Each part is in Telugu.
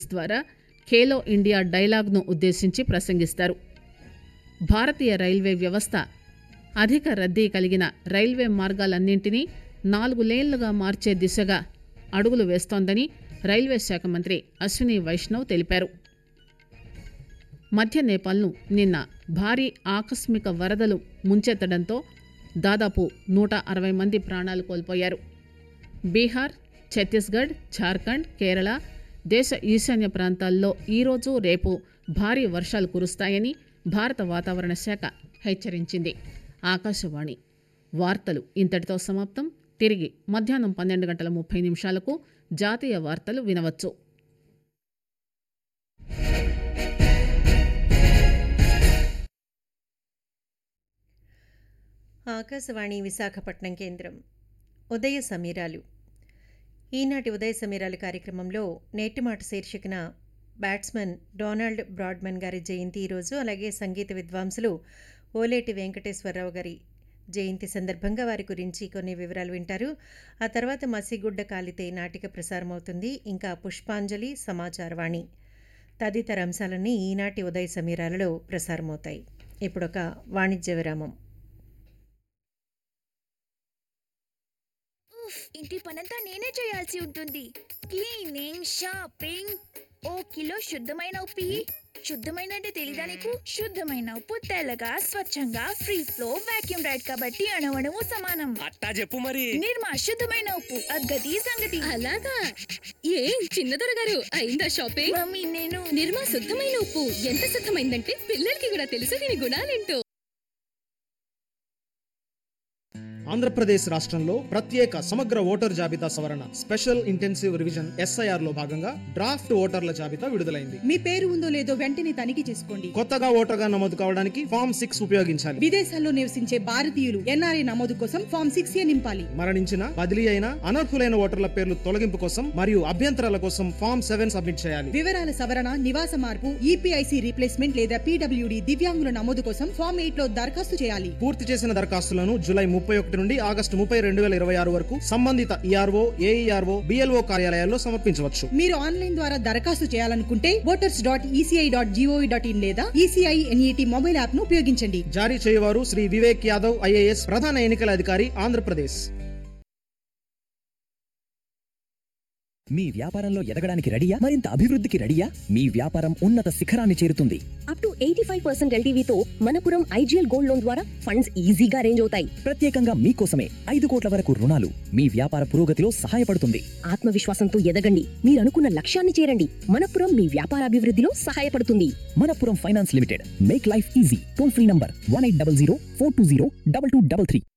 ద్వారా ఖేలో ఇండియా డైలాగ్ను ఉద్దేశించి ప్రసంగిస్తారు భారతీయ రైల్వే వ్యవస్థ అధిక రద్దీ కలిగిన రైల్వే మార్గాలన్నింటినీ నాలుగు లేన్లుగా మార్చే దిశగా అడుగులు వేస్తోందని రైల్వే శాఖ మంత్రి అశ్విని వైష్ణవ్ తెలిపారు మధ్య నేపాల్ను నిన్న భారీ ఆకస్మిక వరదలు ముంచెత్తడంతో దాదాపు నూట అరవై మంది ప్రాణాలు కోల్పోయారు బీహార్ ఛత్తీస్గఢ్ ఝార్ఖండ్ కేరళ దేశ ఈశాన్య ప్రాంతాల్లో ఈరోజు రేపు భారీ వర్షాలు కురుస్తాయని భారత వాతావరణ శాఖ హెచ్చరించింది ఆకాశవాణి వార్తలు ఇంతటితో సమాప్తం తిరిగి మధ్యాహ్నం పన్నెండు గంటల ముప్పై నిమిషాలకు జాతీయ వార్తలు వినవచ్చు ఆకాశవాణి విశాఖపట్నం కేంద్రం ఉదయ సమీరాలు ఈనాటి ఉదయ సమీరాలు కార్యక్రమంలో నేటి మాట శీర్షికన బ్యాట్స్మెన్ డొనాల్డ్ బ్రాడ్మన్ గారి జయంతి ఈరోజు అలాగే సంగీత విద్వాంసులు ఓలేటి వెంకటేశ్వరరావు గారి జయంతి సందర్భంగా వారి గురించి కొన్ని వివరాలు వింటారు ఆ తర్వాత మసిగుడ్డ కాలితే నాటిక ప్రసారమవుతుంది ఇంకా పుష్పాంజలి సమాచారవాణి తదితర అంశాలన్నీ ఈనాటి ఉదయ సమీరాలలో ప్రసారమవుతాయి ఇప్పుడు ఒక వాణిజ్య విరామం ఉఫ్, ఇంటి పనంతా నేనే చేయాల్సి ఉంటుంది క్లీనింగ్ షాపింగ్ ఓ కిలో శుద్ధమైన ఉప్పి శుద్ధమైన అంటే తెలీదా నీకు శుద్ధమైన ఉప్పు తెల్లగా స్వచ్ఛంగా ఫ్రీ ఫ్లో వాక్యూమ్ రైడ్ కాబట్టి అణవణము సమానం అట్టా చెప్పు మరి నిర్మా శుద్ధమైన ఉప్పు అద్గతి సంగతి అలాగా ఏం చిన్నదొర గారు అయిందా షాపింగ్ మమ్మీ నేను నిర్మా శుద్ధమైన ఉప్పు ఎంత శుద్ధమైందంటే పిల్లలకి కూడా తెలుసు దీని గుణాలేంటో ఆంధ్రప్రదేశ్ రాష్ట్రంలో ప్రత్యేక సమగ్ర ఓటర్ జాబితా సవరణ స్పెషల్ ఇంటెన్సివ్ రివిజన్ ఎస్ఐఆర్ లో భాగంగా డ్రాఫ్ట్ ఓటర్ల జాబితా విడుదలైంది మీ పేరు ఉందో లేదో వెంటనే తనిఖీ చేసుకోండి కొత్తగా ఓటర్గా నమోదు కావడానికి ఫామ్ సిక్స్ ఉపయోగించాలి విదేశాల్లో నివసించే భారతీయులు ఎన్ఆర్ఐ నమోదు కోసం ఫామ్ సిక్స్ ఏ నింపాలి మరణించిన బదిలీ అయిన అనర్హులైన ఓటర్ల పేర్లు తొలగింపు కోసం మరియు అభ్యంతరాల కోసం ఫామ్ సెవెన్ సబ్మిట్ చేయాలి వివరాల సవరణ నివాస మార్పు ఈపీఐసి రీప్లేస్మెంట్ లేదా పీడబ్ల్యూడి దివ్యాంగుల నమోదు కోసం ఫామ్ ఎయిట్ లో దరఖాస్తు చేయాలి పూర్తి చేసిన దరఖాస్తులను జూలై ముప్పై ఒకటి నుండి ఆగస్టు ముప్పై రెండు వేల ఇరవై ఆరు వరకు సంబంధిత ఈఆర్ఓ ఏఈఆర్ఓ బిఎల్ఓ కార్యాలయాల్లో సమర్పించవచ్చు మీరు ఆన్లైన్ ద్వారా దరఖాస్తు చేయాలనుకుంటే voters dot ECI dot gov dot in లేదా ఈసీఐ ఎన్ఈటి మొబైల్ యాప్ ను ఉపయోగించండి జారీ చేయవారు శ్రీ వివేక్ యాదవ్ ఐఏఎస్ ప్రధాన ఎన్నికల అధికారి ఆంధ్రప్రదేశ్ మీ వ్యాపారంలో ఎదగడానికి రెడీయా మరింత అభివృద్ధికి రెడీయా మీ వ్యాపారం ఉన్నత శిఖరాన్ని చేరుతుంది up to eighty five percent ఎల్టీవీతో మనపురం ఐజీఎల్ గోల్డ్ లోన్ ద్వారా ఫండ్స్ ఈజీగా అరేంజ్ అవుతాయి ప్రత్యేకంగా మీకోసమే ఐదు కోట్ల వరకు రుణాలు మీ వ్యాపార పురోగతిలో సహాయపడుతుంది ఆత్మవిశ్వాసంతో ఎదగండి మీరు అనుకున్న లక్ష్యాన్ని చేరండి మనపురం మీ వ్యాపార అభివృద్ధిలో సహాయపడుతుంది Manappuram finance limited make life easy toll free number one eight double zero four two zero double two double three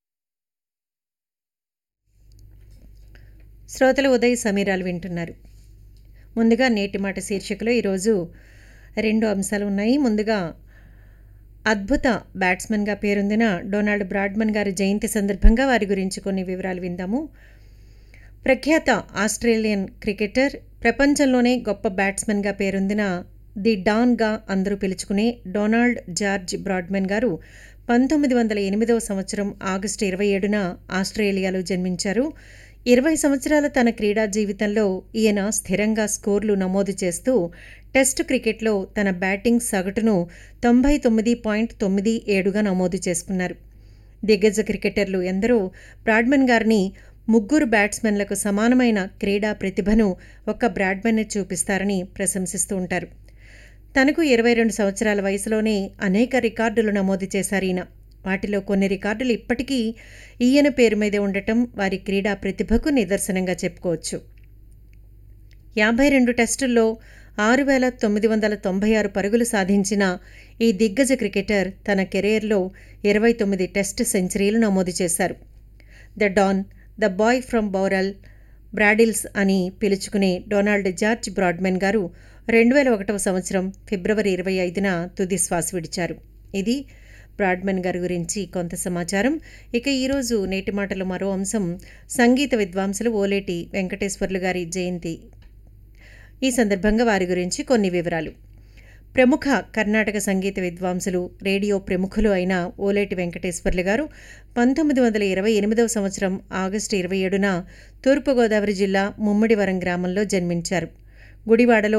శ్రోతలు ఉదయ్ సమీరాలు వింటున్నారు ముందుగా నేటి మాట శీర్షికలో ఈరోజు రెండు అంశాలు ఉన్నాయి ముందుగా అద్భుత బ్యాట్స్మెన్గా పేరొందిన డొనాల్డ్ బ్రాడ్మన్ గారి జయంతి సందర్భంగా వారి గురించి కొన్ని వివరాలు విందాము ప్రఖ్యాత ఆస్ట్రేలియన్ క్రికెటర్ ప్రపంచంలోనే గొప్ప బ్యాట్స్మెన్గా పేరొందిన ది డాన్గా అందరూ పిలుచుకునే డొనాల్డ్ జార్జ్ బ్రాడ్మన్ గారు పంతొమ్మిది వందల ఎనిమిదవ సంవత్సరం ఆగస్టు ఇరవై ఏడున ఆస్ట్రేలియాలో జన్మించారు ఇరవై సంవత్సరాల తన క్రీడా జీవితంలో ఈయన స్థిరంగా స్కోర్లు నమోదు చేస్తూ టెస్ట్ క్రికెట్లో తన బ్యాటింగ్ సగటును తొంభై తొమ్మిది పాయింట్ తొమ్మిది ఏడుగా నమోదు చేసుకున్నారు దిగ్గజ క్రికెటర్లు ఎందరో బ్రాడ్మన్ గారిని ముగ్గురు బ్యాట్స్మెన్లకు సమానమైన క్రీడా ప్రతిభను ఒక్క బ్రాడ్మనే చూపిస్తారని ప్రశంసిస్తూ ఉంటారు తనకు ఇరవై రెండు సంవత్సరాల వయసులోనే అనేక రికార్డులు నమోదు చేశారు ఈయన వాటిలో కొన్ని రికార్డులు ఇప్పటికీ ఈయన పేరు మీదే ఉండటం వారి క్రీడా ప్రతిభకు నిదర్శనంగా చెప్పుకోవచ్చు యాభై రెండు టెస్టుల్లో ఆరు వేల తొమ్మిది వందల తొంభై ఆరు పరుగులు సాధించిన ఈ దిగ్గజ క్రికెటర్ తన కెరీర్లో ఇరవై తొమ్మిది టెస్ట్ సెంచరీలు నమోదు చేశారు the Don the boy from Bowral బ్రాడిల్స్ అని పిలుచుకునే డొనాల్డ్ జార్జ్ బ్రాడ్మెన్ గారు రెండు వేల ఒకటవ సంవత్సరం ఫిబ్రవరి ఇరవై ఐదున తుది శ్వాస విడిచారు ఇది బ్రాడ్మెన్ గారి గురించి కొంత సమాచారం ఇక ఈరోజు నేటి మాటలు మరో అంశం సంగీత విద్వాంసులు ఓలేటి వెంకటేశ్వర్లు గారి జయంతి ఈ సందర్భంగా వారి గురించి కొన్ని వివరాలు ప్రముఖ కర్ణాటక సంగీత విద్వాంసులు రేడియో ప్రముఖులు అయిన ఓలేటి వెంకటేశ్వర్లు గారు పంతొమ్మిది వందల ఇరవై ఎనిమిదవ సంవత్సరం ఆగస్టు ఇరవై ఏడున తూర్పుగోదావరి జిల్లా ముమ్మడివరం గ్రామంలో జన్మించారు గుడివాడలో